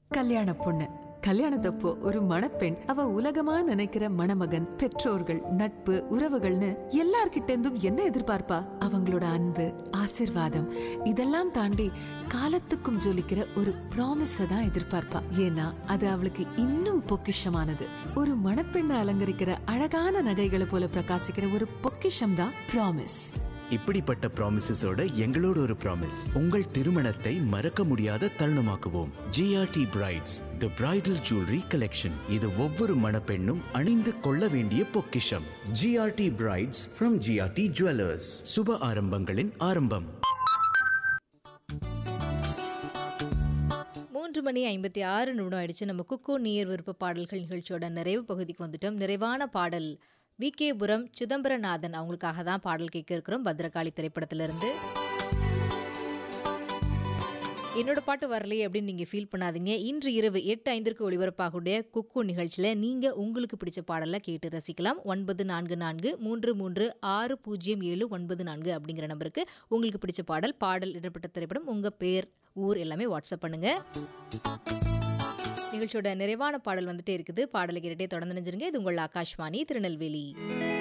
கல்யாண பொண்ணு கல்யாணத்தப்போ ஒரு மணப்பெண் அவ உலகமா நினைக்கிற மணமகன் பெற்றோர்கள் நட்பு உறவுகள்னு எல்லார்கிட்ட இருந்தும் என்ன எதிர்பார்ப்பா அவங்களோட அன்பு ஆசிர்வாதம் இதெல்லாம் தாண்டி காலத்துக்கும் ஜொலிக்கிற ஒரு ப்ராமிஸ தான் எதிர்பார்ப்பா ஏன்னா அது அவளுக்கு இன்னும் பொக்கிஷமானது ஒரு மணப்பெண்ணை அலங்கரிக்கிற அழகான நகைகளை போல பிரகாசிக்கிற ஒரு பொக்கிஷம் தான் ப்ராமிஸ் இப்படிப்பட்ட ப்ராமிசஸோட எங்களோட ஒரு ப்ராமிஸ் உங்கள் திருமணத்தை மறக்க முடியாத தருணமாக்குவோம் GRT brides the bridal jewellery collection இது ஒவ்வொரு மணப்பெண்ணும் அணிந்து கொள்ள வேண்டிய பொக்கிஷம் GRT brides from GRT jewellers சுப ஆரம்பங்களின் ஆரம்பம் மூன்று மணி ஐம்பத்தி ஆறு நிமிடம் ஆயிடுச்சு நம்ம குக்கு நீர் விருப்ப பாடல்கள் நிகழ்ச்சியோட நிறைவு பகுதிக்கு வந்துட்டோம் நிறைவான பாடல் வி புரம் சிதம்பரநாதன் அவங்களுக்காக தான் பாடல் கேட்க இருக்கிறோம் பத்ரகாளி திரைப்படத்திலிருந்து என்னோட பாட்டு வரலையே அப்படின்னு நீங்கள் ஃபீல் பண்ணாதீங்க இன்று இரவு எட்டு ஐந்திற்கு ஒளிபரப்பாகக்கூடிய குக்கு நிகழ்ச்சியில் நீங்கள் உங்களுக்கு பிடிச்ச பாடலை கேட்டு ரசிக்கலாம் ஒன்பது நான்கு நான்கு மூன்று மூன்று ஆறு பூஜ்ஜியம் ஏழு ஒன்பது நான்கு அப்படிங்கிற நம்பருக்கு உங்களுக்கு பிடிச்ச பாடல் பாடல் இடப்பட்ட திரைப்படம் உங்கள் பேர் ஊர் எல்லாமே வாட்ஸ்அப் பண்ணுங்க நிகழ்ச்சியோட நிறைவான பாடல் வந்துட்டே இருக்குது பாடலை கேட்டுட்டே தொடர்ந்து நினைஞ்சிருங்க இது உங்கள் ஆகாஷ்வாணி திருநெல்வேலி